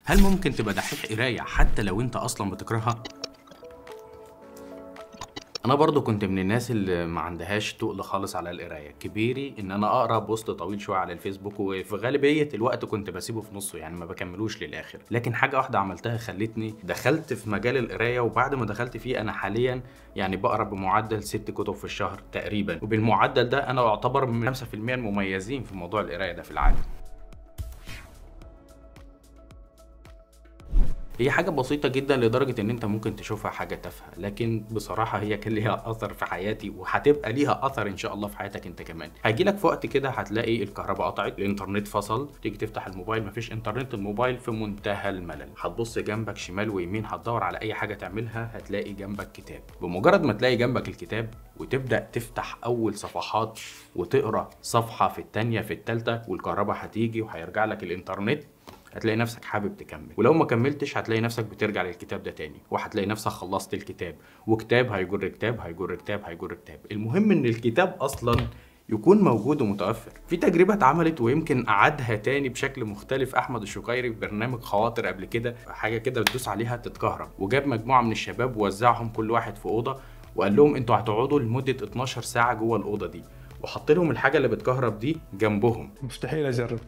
هل ممكن تبقى دحيح قرايه حتى لو انت اصلا بتكرهها انا برضو كنت من الناس اللي ما عندهاش تقل خالص على القرايه كبيري ان انا اقرا بوست طويل شويه على الفيسبوك وفي غالبيه الوقت كنت بسيبه في نصه يعني ما بكملوش للاخر لكن حاجه واحده عملتها خلتني دخلت في مجال القرايه وبعد ما دخلت فيه انا حاليا يعني بقرا بمعدل ست كتب في الشهر تقريبا وبالمعدل ده انا اعتبر من 5% المميزين في موضوع القرايه ده في العالم هي حاجة بسيطة جدا لدرجة إن أنت ممكن تشوفها حاجة تافهة، لكن بصراحة هي كان ليها أثر في حياتي وهتبقى ليها أثر إن شاء الله في حياتك أنت كمان. هيجيلك في وقت كده هتلاقي الكهرباء قطعت، الإنترنت فصل، تيجي تفتح الموبايل مفيش إنترنت، الموبايل في منتهى الملل. هتبص جنبك شمال ويمين هتدور على أي حاجة تعملها هتلاقي جنبك كتاب. بمجرد ما تلاقي جنبك الكتاب وتبدأ تفتح أول صفحات وتقرا صفحة في التانية في التالتة والكهرباء هتيجي وهيرجع لك الإنترنت هتلاقي نفسك حابب تكمل ولو ما كملتش هتلاقي نفسك بترجع للكتاب ده تاني وهتلاقي نفسك خلصت الكتاب وكتاب هيجر كتاب هيجر كتاب هيجر كتاب المهم ان الكتاب اصلا يكون موجود ومتوفر في تجربة اتعملت ويمكن أعادها تاني بشكل مختلف أحمد الشقيري في برنامج خواطر قبل كده حاجة كده بتدوس عليها تتكهرب وجاب مجموعة من الشباب ووزعهم كل واحد في أوضة وقال لهم انتوا هتقعدوا لمدة 12 ساعة جوه الأوضة دي وحط لهم الحاجة اللي بتكهرب دي جنبهم مستحيل اجرب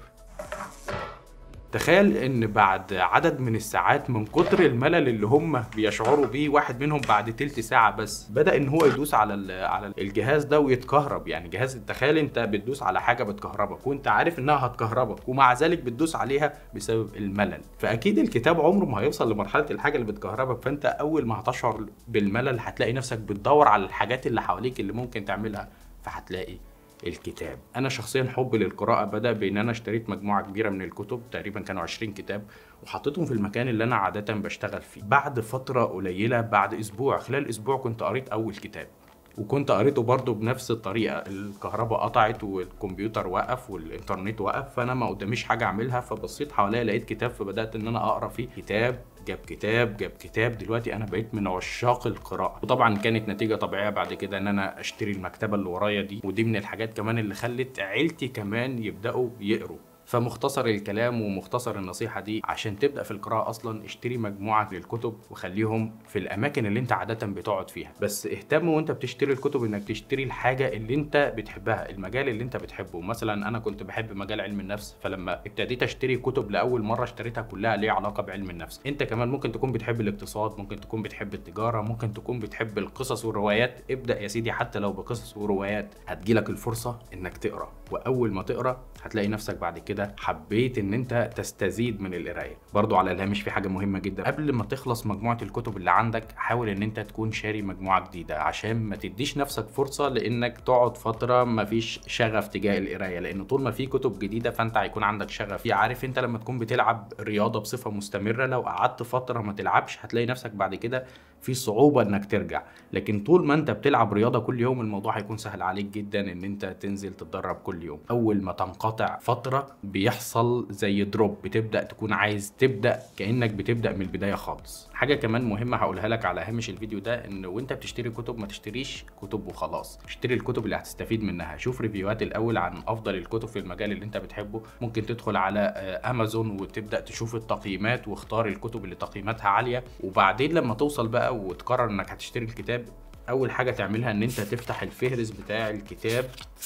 تخيل ان بعد عدد من الساعات من كتر الملل اللي هم بيشعروا بيه واحد منهم بعد تلت ساعة بس بدأ ان هو يدوس على ال- على الجهاز ده ويتكهرب يعني جهاز تخيل انت بتدوس على حاجة بتكهربك وانت عارف انها هتكهربك ومع ذلك بتدوس عليها بسبب الملل فاكيد الكتاب عمره ما هيوصل لمرحلة الحاجة اللي بتكهربك فانت اول ما هتشعر بالملل هتلاقي نفسك بتدور على الحاجات اللي حواليك اللي ممكن تعملها فهتلاقي الكتاب انا شخصيا حبي للقراءه بدا بان انا اشتريت مجموعه كبيره من الكتب تقريبا كانوا 20 كتاب وحطيتهم في المكان اللي انا عاده بشتغل فيه بعد فتره قليله بعد اسبوع خلال اسبوع كنت قريت اول كتاب وكنت قريته برضه بنفس الطريقه الكهرباء قطعت والكمبيوتر وقف والانترنت وقف فانا ما قداميش حاجه اعملها فبصيت حواليا لقيت كتاب فبدات ان انا اقرا فيه كتاب جاب كتاب جاب كتاب دلوقتي انا بقيت من عشاق القراءه وطبعا كانت نتيجه طبيعيه بعد كده ان انا اشتري المكتبه اللي ورايا دي ودي من الحاجات كمان اللي خلت عيلتي كمان يبداوا يقروا فمختصر الكلام ومختصر النصيحة دي عشان تبدأ في القراءة أصلا اشتري مجموعة للكتب وخليهم في الأماكن اللي أنت عادة بتقعد فيها بس اهتم وأنت بتشتري الكتب إنك تشتري الحاجة اللي أنت بتحبها المجال اللي أنت بتحبه مثلا أنا كنت بحب مجال علم النفس فلما ابتديت أشتري كتب لأول مرة اشتريتها كلها ليها علاقة بعلم النفس أنت كمان ممكن تكون بتحب الاقتصاد ممكن تكون بتحب التجارة ممكن تكون بتحب القصص والروايات ابدأ يا سيدي حتى لو بقصص وروايات هتجيلك الفرصة إنك تقرأ وأول ما تقرأ هتلاقي نفسك بعد كده حبيت ان انت تستزيد من القرايه برضو على الهامش في حاجه مهمه جدا قبل ما تخلص مجموعه الكتب اللي عندك حاول ان انت تكون شاري مجموعه جديده عشان ما تديش نفسك فرصه لانك تقعد فتره ما فيش شغف تجاه القرايه لان طول ما في كتب جديده فانت هيكون عندك شغف فيها عارف انت لما تكون بتلعب رياضه بصفه مستمره لو قعدت فتره ما تلعبش هتلاقي نفسك بعد كده في صعوبه انك ترجع لكن طول ما انت بتلعب رياضه كل يوم الموضوع هيكون سهل عليك جدا ان انت تنزل تتدرب كل يوم اول ما تنقطع فتره بيحصل زي دروب بتبدا تكون عايز تبدا كانك بتبدا من البدايه خالص حاجه كمان مهمه هقولها لك على هامش الفيديو ده ان وانت بتشتري كتب ما تشتريش كتب وخلاص اشتري الكتب اللي هتستفيد منها شوف ريفيوهات الاول عن افضل الكتب في المجال اللي انت بتحبه ممكن تدخل على آه، امازون وتبدا تشوف التقييمات واختار الكتب اللي تقييماتها عاليه وبعدين لما توصل بقى وتقرر انك هتشتري الكتاب اول حاجه تعملها ان انت تفتح الفهرس بتاع الكتاب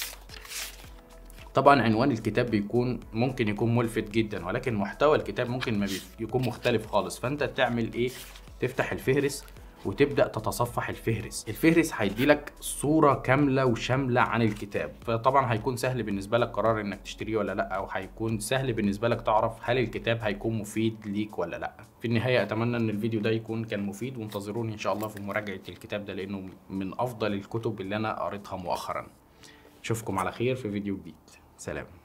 طبعا عنوان الكتاب بيكون ممكن يكون ملفت جدا ولكن محتوى الكتاب ممكن ما بي- يكون مختلف خالص فانت تعمل ايه تفتح الفهرس وتبدا تتصفح الفهرس الفهرس هيديلك صوره كامله وشامله عن الكتاب فطبعا هيكون سهل بالنسبه لك قرار انك تشتريه ولا لا او هيكون سهل بالنسبه لك تعرف هل الكتاب هيكون مفيد ليك ولا لا في النهايه اتمنى ان الفيديو ده يكون كان مفيد وانتظروني ان شاء الله في مراجعه الكتاب ده لانه من افضل الكتب اللي انا قريتها مؤخرا اشوفكم على خير في فيديو جديد سلام